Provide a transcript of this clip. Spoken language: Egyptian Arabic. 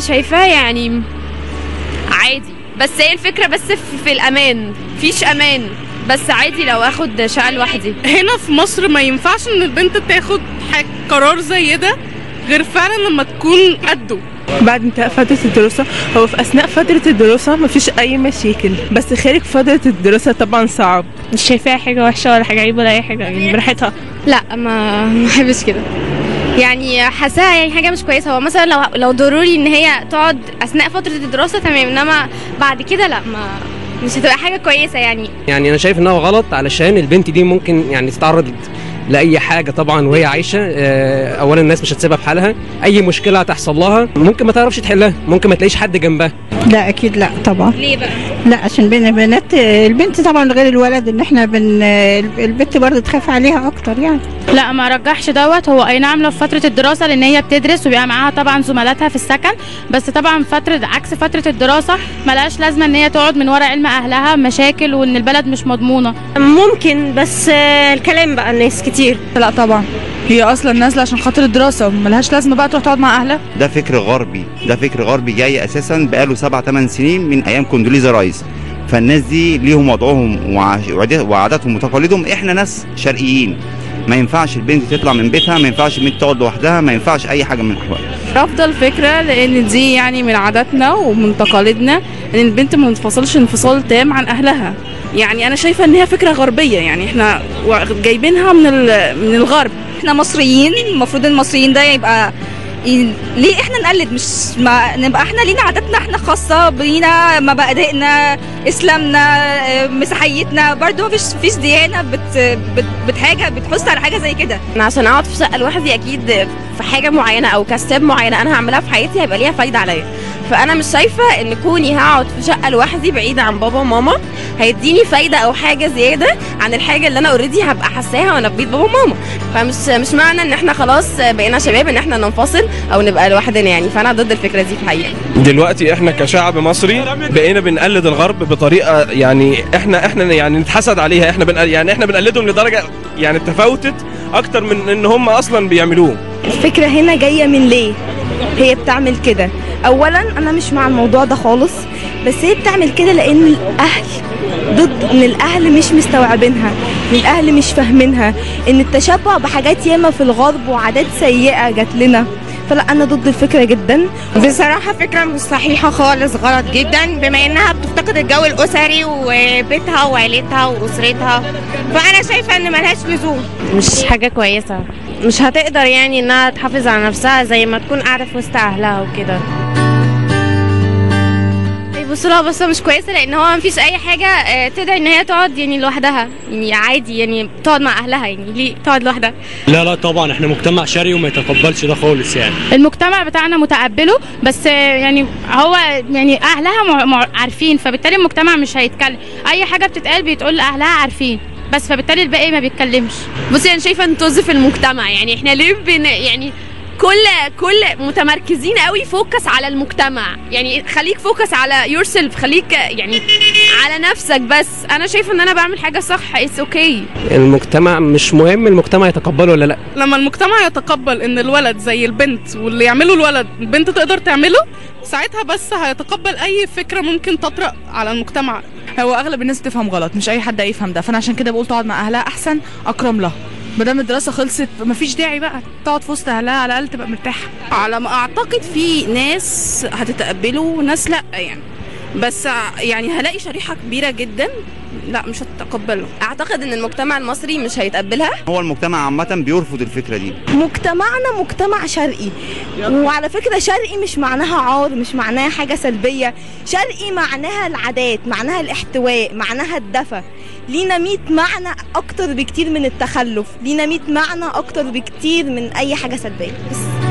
شايفاه يعني عادي بس هي الفكره بس في, في الامان فيش امان بس عادي لو اخد شقه لوحدي هنا في مصر ما ينفعش ان البنت تاخد حاجة قرار زي ده غير فعلا لما تكون قده بعد انتهاء فترة الدراسة هو في أثناء فترة الدراسة مفيش أي مشاكل بس خارج فترة الدراسة طبعا صعب مش شايفاها حاجة وحشة ولا حاجة عيب ولا أي حاجة يعني براحتها لا ما ما بحبش كده يعني حاساها يعني حاجه مش كويسه هو مثلا لو لو ضروري ان هي تقعد اثناء فتره الدراسه تمام انما بعد كده لا ما مش هتبقى حاجه كويسه يعني يعني انا شايف انها غلط علشان البنت دي ممكن يعني تتعرض لاي حاجه طبعا وهي عايشه آه، اولا الناس مش هتسيبها في حالها اي مشكله هتحصل لها ممكن ما تعرفش تحلها ممكن ما تلاقيش حد جنبها لا اكيد لا طبعا ليه بقى لا عشان بين البنات البنت طبعا غير الولد ان احنا بن البنت برضه تخاف عليها اكتر يعني لا ما رجحش دوت هو اي نعم لو في فتره الدراسه لان هي بتدرس وبيبقى معاها طبعا زملاتها في السكن بس طبعا فتره عكس فتره الدراسه ملهاش لازمه ان هي تقعد من ورا علم اهلها مشاكل وان البلد مش مضمونه ممكن بس آه، الكلام بقى الناس كتير لا طبعا هي اصلا نازله عشان خاطر الدراسه ملهاش لازمه بقى تروح تقعد مع اهلها ده فكر غربي ده فكر غربي جاي اساسا بقاله سبع ثمان سنين من ايام كوندوليزا رايس فالناس دي ليهم وضعهم وعش- وعادات- وعاداتهم وتقاليدهم احنا ناس شرقيين ما ينفعش البنت تطلع من بيتها ما ينفعش البنت تقعد لوحدها ما ينفعش اي حاجه من الاحوال افضل فكره لان دي يعني من عاداتنا ومن تقاليدنا ان البنت ما تنفصلش انفصال تام عن اهلها يعني انا شايفه ان هي فكره غربيه يعني احنا وا- جايبينها من ال- من الغرب احنا مصريين المفروض المصريين ده يبقى ي- ليه احنا نقلد مش ما نبقى احنا لينا عاداتنا احنا خاصة بينا مبادئنا اسلامنا اه، مسيحيتنا برضو مفيش فيش ديانة بت بت بتحاجة بتحث على حاجة زي كده انا عشان اقعد في شقه لوحدي اكيد في حاجه معينه او كستاب معينه انا هعملها في حياتي هيبقى ليها فايده عليا فانا مش شايفه ان كوني هقعد في شقه لوحدي بعيده عن بابا وماما هيديني فايده او حاجه زياده عن الحاجه اللي انا اوريدي هبقى حاساها وانا في بيت بابا وماما فمش مش معنى ان احنا خلاص بقينا شباب ان احنا ننفصل او نبقى لوحدنا يعني فانا ضد الفكره دي في الحقيقه دلوقتي احنا كشعب مصري بقينا بنقلد الغرب بطريقه يعني احنا احنا يعني نتحسد عليها احنا بن يعني احنا بنقلدهم لدرجه يعني تفاوتت اكتر من ان هم اصلا بيعملوه الفكرة هنا جاية من ليه هي بتعمل كده اولا انا مش مع الموضوع ده خالص بس هي بتعمل كده لان الاهل ضد ان الاهل مش مستوعبينها ان الاهل مش فاهمينها ان التشبع بحاجات ياما في الغرب وعادات سيئة جات لنا فلا انا ضد الفكرة جدا بصراحة فكرة مش صحيحة خالص غلط جدا بما انها بتفتقد الجو الاسري وبيتها وعيلتها واسرتها فانا شايفة ان ملهاش لزوم مش حاجه كويسه مش هتقدر يعني انها تحافظ على نفسها زي ما تكون قاعده في وسط اهلها وكده بصوا لها بصة مش كويسة لأن هو مفيش أي حاجة آه، تدعي إن هي تقعد يعني لوحدها يعني عادي يعني تقعد مع أهلها يعني ليه تقعد لوحدها لا لا طبعا احنا مجتمع شرقي وما يتقبلش ده خالص يعني المجتمع بتاعنا متقبله بس يعني هو يعني اهلها مع- مع- عارفين فبالتالي المجتمع مش هيتكلم اي حاجه بتتقال بيتقول لاهلها عارفين بس فبالتالي الباقي ما بيتكلمش بصي انا شايفه ان طز في المجتمع يعني احنا ليه بن يعني كل كل متمركزين قوي فوكس على المجتمع يعني خليك فوكس على يور سيلف خليك يعني على نفسك بس انا شايفه ان انا بعمل حاجه صح اتس اوكي المجتمع مش مهم المجتمع يتقبله ولا لا لما المجتمع يتقبل ان الولد زي البنت واللي يعمله الولد البنت تقدر تعمله ساعتها بس هيتقبل اي فكره ممكن تطرأ على المجتمع هو اغلب الناس بتفهم غلط مش اي حد هيفهم ده فانا عشان كده بقول تقعد مع اهلها احسن اكرم لها ما دام الدراسه خلصت مفيش داعي بقى تقعد في وسط اهلها على الاقل تبقى مرتاحه على ما اعتقد في ناس هتتقبله وناس لا يعني بس ع- يعني هلاقي شريحه كبيره جدا لا مش هتتقبله اعتقد ان المجتمع المصري مش هيتقبلها هو المجتمع عامه بيرفض الفكره دي مجتمعنا مجتمع شرقي وعلى فكرة شرقي مش معناها عار مش معناها حاجة سلبية شرقي معناها العادات معناها الاحتواء معناها الدفى لينا 100 معنى أكتر بكتير من التخلف لينا 100 معنى أكتر بكتير من أي حاجة سلبية بس